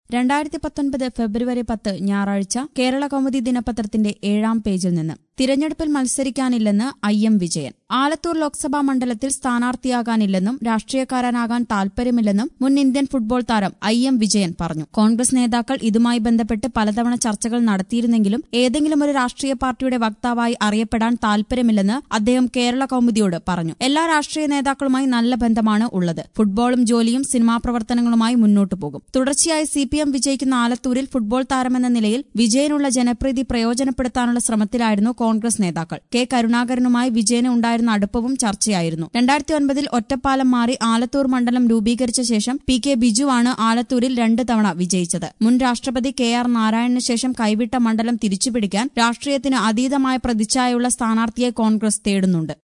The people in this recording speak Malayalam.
രണ്ടായിരത്തി പത്തൊൻപത് ഫെബ്രുവരി പത്ത് ഞായറാഴ്ച കേരള കൗമുദി ദിനപത്രത്തിന്റെ ഏഴാം പേജിൽ നിന്ന് തിരഞ്ഞെടുപ്പിൽ മത്സരിക്കാനില്ലെന്ന് ഐ എം വിജയൻ ആലത്തൂർ ലോക്സഭാ മണ്ഡലത്തിൽ സ്ഥാനാർത്ഥിയാകാനില്ലെന്നും രാഷ്ട്രീയക്കാരനാകാൻ താൽപര്യമില്ലെന്നും മുൻ ഇന്ത്യൻ ഫുട്ബോൾ താരം ഐ എം വിജയൻ പറഞ്ഞു കോൺഗ്രസ് നേതാക്കൾ ഇതുമായി ബന്ധപ്പെട്ട് പലതവണ ചർച്ചകൾ നടത്തിയിരുന്നെങ്കിലും ഏതെങ്കിലും ഒരു രാഷ്ട്രീയ പാർട്ടിയുടെ വക്താവായി അറിയപ്പെടാൻ താൽപര്യമില്ലെന്ന് അദ്ദേഹം കേരള കൗമുദിയോട് പറഞ്ഞു എല്ലാ രാഷ്ട്രീയ നേതാക്കളുമായി നല്ല ബന്ധമാണ് ഉള്ളത് ഫുട്ബോളും ജോലിയും സിനിമാ പ്രവർത്തനങ്ങളുമായി മുന്നോട്ടു പോകും തുടർച്ചയായി സി പി എം വിജയിക്കുന്ന ആലത്തൂരിൽ ഫുട്ബോൾ താരമെന്ന നിലയിൽ വിജയനുള്ള ജനപ്രീതി പ്രയോജനപ്പെടുത്താനുള്ള ശ്രമത്തിലായിരുന്നു കോൺഗ്രസ് നേതാക്കൾ കെ കരുണാകരനുമായി വിജയന് ഉണ്ടായിരുന്ന അടുപ്പവും ചർച്ചയായിരുന്നു രണ്ടായിരത്തി ഒൻപതിൽ ഒറ്റപ്പാലം മാറി ആലത്തൂർ മണ്ഡലം രൂപീകരിച്ച ശേഷം പി കെ ബിജുവാണ് ആലത്തൂരിൽ രണ്ട് തവണ വിജയിച്ചത് മുൻ രാഷ്ട്രപതി കെ ആർ നാരായണന് ശേഷം കൈവിട്ട മണ്ഡലം തിരിച്ചുപിടിക്കാൻ രാഷ്ട്രീയത്തിന് അതീതമായ പ്രതിച്ഛായയുള്ള സ്ഥാനാർത്ഥിയെ കോൺഗ്രസ് തേടുന്നുണ്ട്